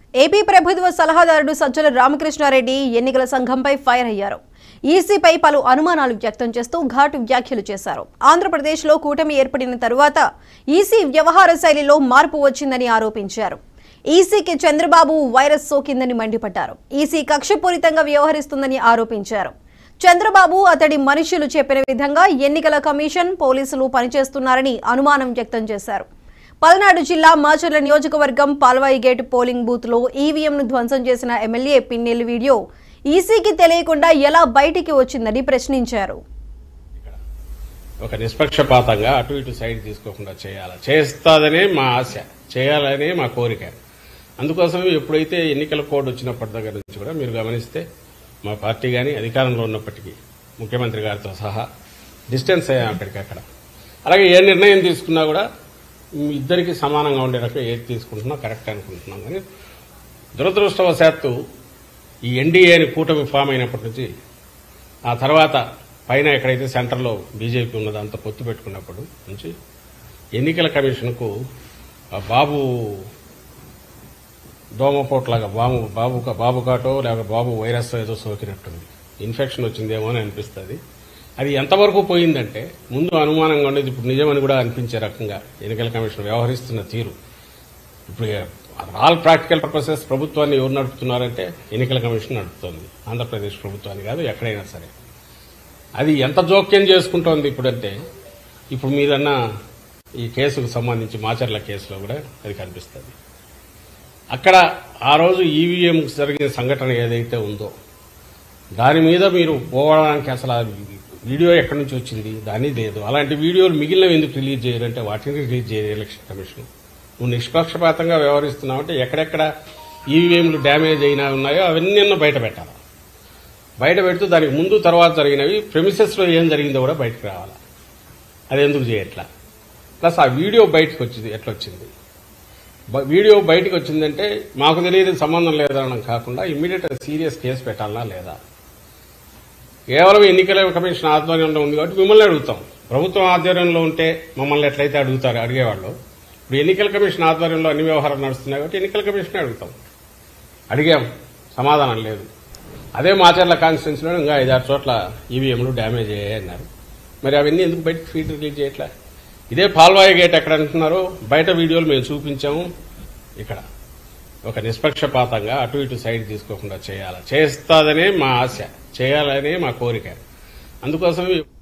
AP ప్రభుత్వ సలహాదారుడు సజ్జల రామకృష్ణారెడ్డి ఎన్నికల సంఘంపై fire అయ్యారు ఈసీపై పలు అనుమానాలు వ్యక్తం చేస్తూ ఘాటు వ్యాఖ్యలు చేశారు ఆంధ్రప్రదేశ్లో కూటమి ఏర్పడిన తరువాత ఈసీ వ్యవహార శైలిలో మార్పు వచ్చిందని ఆరోపించారు ఈసీకి చంద్రబాబు వైరస్ సోకిందని మండిపడ్డారు ఈసీ కక్షపూరితంగా వ్యవహరిస్తుందని ఆరోపించారు చంద్రబాబు అతడి మనుషులు చెప్పిన విధంగా ఎన్నికల కమిషన్ పోలీసులు పనిచేస్తున్నారని అనుమానం వ్యక్తం చేశారు పల్నాడు జిల్లా మాచర్ల నియోజకవర్గం పాల్వాయి గేట్ పోలింగ్ బూత్ లో ఈవీఎంను ధ్వంసం చేసిన ఎమ్మెల్యే పిన్నెల్లి వీడియో ఈసీకి తెలియకుండా ఎలా బయటికి వచ్చిందని ప్రశ్నించారు ఒక నిష్పక్షపాతంగా అటు ఇటు సైడ్ తీసుకోకుండా చేయాలి చేస్తాదనే మా ఆశ చేయాలనే మా కోరిక అందుకోసం ఎప్పుడైతే ఎన్నికల కోడ్ వచ్చినప్పటి దగ్గర నుంచి కూడా మీరు గమనిస్తే మా పార్టీ కానీ అధికారంలో ఉన్నప్పటికీ ముఖ్యమంత్రి గారితో సహా డిస్టెన్స్ అయ్యాం అక్కడికక్కడ అలాగే ఏ నిర్ణయం తీసుకున్నా కూడా మీ ఇద్దరికి సమానంగా ఉండే రకం ఏది తీసుకుంటున్నా కరెక్ట్ అనుకుంటున్నాం కానీ దురదృష్టవశాత్తు ఈ ఎన్డీఏ అని కూటమి ఫామ్ అయినప్పటి నుంచి ఆ తర్వాత పైన ఎక్కడైతే సెంటర్లో బీజేపీ ఉన్నదో అంత పొత్తు పెట్టుకున్నప్పుడు నుంచి ఎన్నికల కమిషన్కు ఆ బాబు దోమపోట్లాగా బాబు బాబు బాబు కాటో లేక బాబు వైరస్ ఏదో సోకినట్టుంది ఇన్ఫెక్షన్ వచ్చిందేమో అని అనిపిస్తుంది అది ఎంతవరకు పోయిందంటే ముందు అనుమానంగా ఉండేది ఇప్పుడు నిజమని కూడా అనిపించే రకంగా ఎన్నికల కమిషన్ వ్యవహరిస్తున్న తీరు ఇప్పుడు ఆల్ ప్రాక్టికల్ పర్పసెస్ ప్రభుత్వాన్ని ఎవరు నడుపుతున్నారంటే ఎన్నికల కమిషన్ నడుపుతోంది ఆంధ్రప్రదేశ్ ప్రభుత్వాన్ని కాదు ఎక్కడైనా సరే అది ఎంత జోక్యం చేసుకుంటోంది ఇప్పుడంటే ఇప్పుడు మీరన్న ఈ కేసుకు సంబంధించి మాచర్ల కేసులో కూడా అది కనిపిస్తుంది అక్కడ ఆ రోజు ఈవీఎం జరిగిన సంఘటన ఏదైతే ఉందో దాని మీద మీరు పోవడానికి అసలు ఆ వీడియో ఎక్కడి నుంచి వచ్చింది దాని లేదు అలాంటి వీడియోలు మిగిలినవి ఎందుకు రిలీజ్ చేయాలంటే వాటిని రిలీజ్ చేయాలి ఎలక్షన్ కమిషన్ నువ్వు నిష్పక్షపాతంగా వ్యవహరిస్తున్నావు అంటే ఎక్కడెక్కడ ఈవీఎంలు డ్యామేజ్ అయినా ఉన్నాయో అవన్నీ బయట పెట్టాలి బయట పెడుతూ దానికి ముందు తర్వాత జరిగినవి ప్రెమిసెస్లో ఏం జరిగిందో కూడా బయటకు రావాలి అది ఎందుకు చేయట్లా ప్లస్ ఆ వీడియో బయటకు వచ్చింది ఎట్లా వచ్చింది బ- వీడియో బయటకు వచ్చిందంటే మాకు తెలియదు సంబంధం లేదనడం కాకుండా ఇమ్మీడియట్ సీరియస్ కేసు పెట్టాలా లేదా కేవలం ఎన్నికల కమిషన్ ఆధ్వర్యంలో ఉంది కాబట్టి మిమ్మల్ని అడుగుతాం ప్రభుత్వం ఆధ్వర్యంలో ఉంటే మమ్మల్ని ఎట్లయితే అడుగుతారు అడిగేవాళ్ళు ఇప్పుడు ఎన్నికల కమిషన్ ఆధ్వర్యంలో అన్ని వ్యవహారాలు నడుస్తున్నాయి కాబట్టి ఎన్నికల కమిషన్ అడుగుతాం అడిగాం సమాధానం లేదు అదే మాచర్ల కాన్స్టిట్యున్సీలో ఇంకా ఐదారు చోట్ల ఈవీఎంలు డ్యామేజ్ అయ్యాయి అన్నారు మరి అవన్నీ ఎందుకు బయటకు ఫీడ్ రిలీజ్ చేయట్లే ఇదే పాల్వాయి గేట్ ఎక్కడ అంటున్నారో బయట వీడియోలు మేము చూపించాము ఇక్కడ ఒక నిష్పక్షపాతంగా అటు ఇటు సైడ్ తీసుకోకుండా చేయాలి చేస్తాదనే మా ఆశ చేయాలనే మా కోరిక అందుకోసం